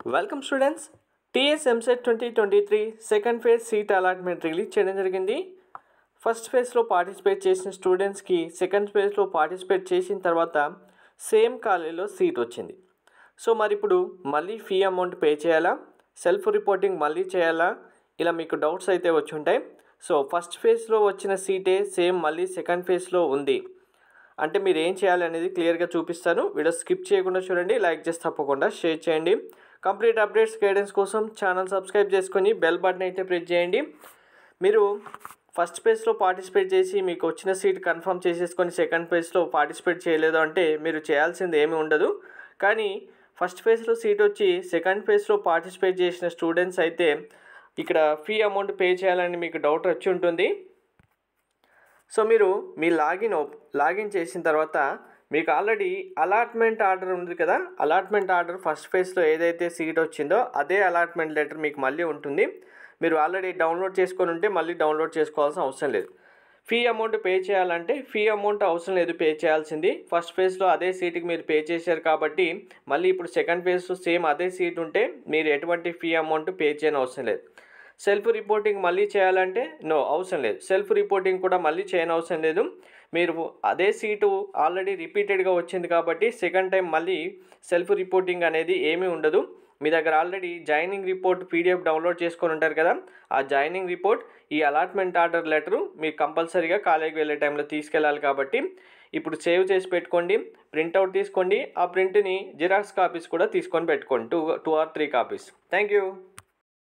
welcome students TS EAMCET twenty twenty three second phase seat allotment release చేయడం జరిగింది first ఫేజ్లో participate చేసిన స్టూడెంట్స్కి సెకండ్ ఫేజ్లో పార్టిసిపేట్ చేసిన తర్వాత సేమ్ కాలేజీలో సీట్ వచ్చింది సో మరి ఇప్పుడు మళ్ళీ ఫీ అమౌంట్ పే చేయాలా సెల్ఫ్ రిపోర్టింగ్ మళ్ళీ చేయాలా ఇలా మీకు డౌట్స్ అయితే వచ్చి ఉంటాయి సో ఫస్ట్ ఫేజ్లో వచ్చిన సీటే సేమ్ మళ్ళీ సెకండ్ ఫేజ్లో ఉంది అంటే మీరు ఏం చేయాలి అనేది క్లియర్గా చూపిస్తాను వీడియో స్కిప్ చేయకుండా చూడండి లైక్ చేసి తప్పకుండా షేర్ చేయండి కంప్లీట్ అప్డేట్స్ గైడెన్స్ కోసం ఛానల్ సబ్స్క్రైబ్ చేసుకొని బెల్ బటన్ అయితే ప్రెస్ చేయండి మీరు ఫస్ట్ పేజ్లో పార్టిసిపేట్ చేసి మీకు వచ్చిన సీట్ కన్ఫర్మ్ చేసేసుకొని సెకండ్ పేజ్లో పార్టిసిపేట్ చేయలేదు అంటే మీరు చేయాల్సింది ఏమీ ఉండదు కానీ ఫస్ట్ ఫేజ్లో సీట్ వచ్చి సెకండ్ ఫేజ్లో పార్టిసిపేట్ చేసిన స్టూడెంట్స్ అయితే ఇక్కడ ఫీ అమౌంట్ పే చేయాలని మీకు డౌట్ వచ్చి ఉంటుంది సో మీరు మీ లాగిన్ ఓప్ లాగిన్ చేసిన తర్వాత మీకు ఆల్రెడీ అలాట్మెంట్ ఆర్డర్ ఉంది కదా అలాట్మెంట్ ఆర్డర్ ఫస్ట్ ఫేజ్లో ఏదైతే సీట్ వచ్చిందో అదే అలాట్మెంట్ లెటర్ మీకు మళ్ళీ ఉంటుంది మీరు ఆల్రెడీ డౌన్లోడ్ చేసుకొని ఉంటే మళ్ళీ డౌన్లోడ్ చేసుకోవాల్సిన అవసరం లేదు ఫీ అమౌంట్ పే చేయాలంటే ఫీ అమౌంట్ అవసరం లేదు పే చేయాల్సింది ఫస్ట్ ఫేజ్లో అదే సీట్కి మీరు పే చేశారు కాబట్టి మళ్ళీ ఇప్పుడు సెకండ్ ఫేజ్లో సేమ్ అదే సీట్ ఉంటే మీరు ఎటువంటి ఫీ అమౌంట్ పే చేయని అవసరం లేదు సెల్ఫ్ రిపోర్టింగ్ మళ్ళీ చేయాలంటే నో అవసరం లేదు సెల్ఫ్ రిపోర్టింగ్ కూడా మళ్ళీ చేయని అవసరం లేదు మీరు అదే సీటు ఆల్రెడీ రిపీటెడ్గా వచ్చింది కాబట్టి సెకండ్ టైం మళ్ళీ సెల్ఫ్ రిపోర్టింగ్ అనేది ఏమీ ఉండదు మీ దగ్గర already joining report PDF download చేసుకొని ఉంటారు కదా ఆ జాయినింగ్ రిపోర్ట్ ఈ అలాట్మెంట్ ఆర్డర్ లెటరు మీరు కంపల్సరీగా కాలేజీకి వెళ్ళే టైంలో తీసుకెళ్ళాలి కాబట్టి ఇప్పుడు సేవ్ చేసి పెట్టుకోండి ప్రింట్అవుట్ తీసుకోండి ఆ ప్రింట్ని జిరాక్స్ కాపీస్ కూడా తీసుకొని పెట్టుకోండి two two or three copies thank you